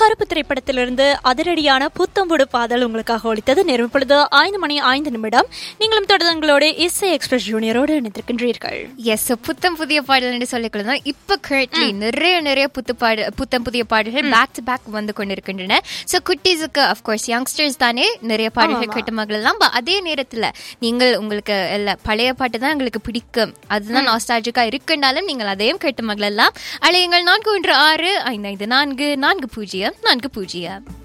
கருப்பு திரைப்படத்திலிருந்து அதிரடியான புத்தம்புடு பாதல் உங்களுக்காக ஒழித்தது நேரம் பொழுது ஐந்து மணி ஐந்து நிமிடம் நீங்களும் தொடர்ந்து எங்களோட இசை எக்ஸ்பிரஸ் ஜூனியரோடு இணைந்திருக்கின்றீர்கள் எஸ் புத்தம் புதிய பாடல் என்று சொல்லிக்கொள்ளலாம் இப்ப கரண்ட்லி நிறைய நிறைய புத்து பாடு புத்தம் புதிய பாடல்கள் பேக் டு பேக் வந்து கொண்டிருக்கின்றன ஸோ குட்டீஸுக்கு அஃப்கோர்ஸ் யங்ஸ்டர்ஸ் தானே நிறைய பாடல்கள் கேட்டு மகளெல்லாம் But அதே நேரத்துல நீங்கள் உங்களுக்கு இல்ல பழைய பாட்டு தான் உங்களுக்கு பிடிக்கும் அதுதான் நாஸ்டாலஜிக்கா இருக்குன்னாலும் நீங்கள் அதையும் கேட்டு மகளெல்லாம் அழையுங்கள் நான்கு ஒன்று ஆறு ஐந்து ஐந்து நான்கு நான்கு பூஜ்ஜியம் நான்கு பூஜ்ஜியம்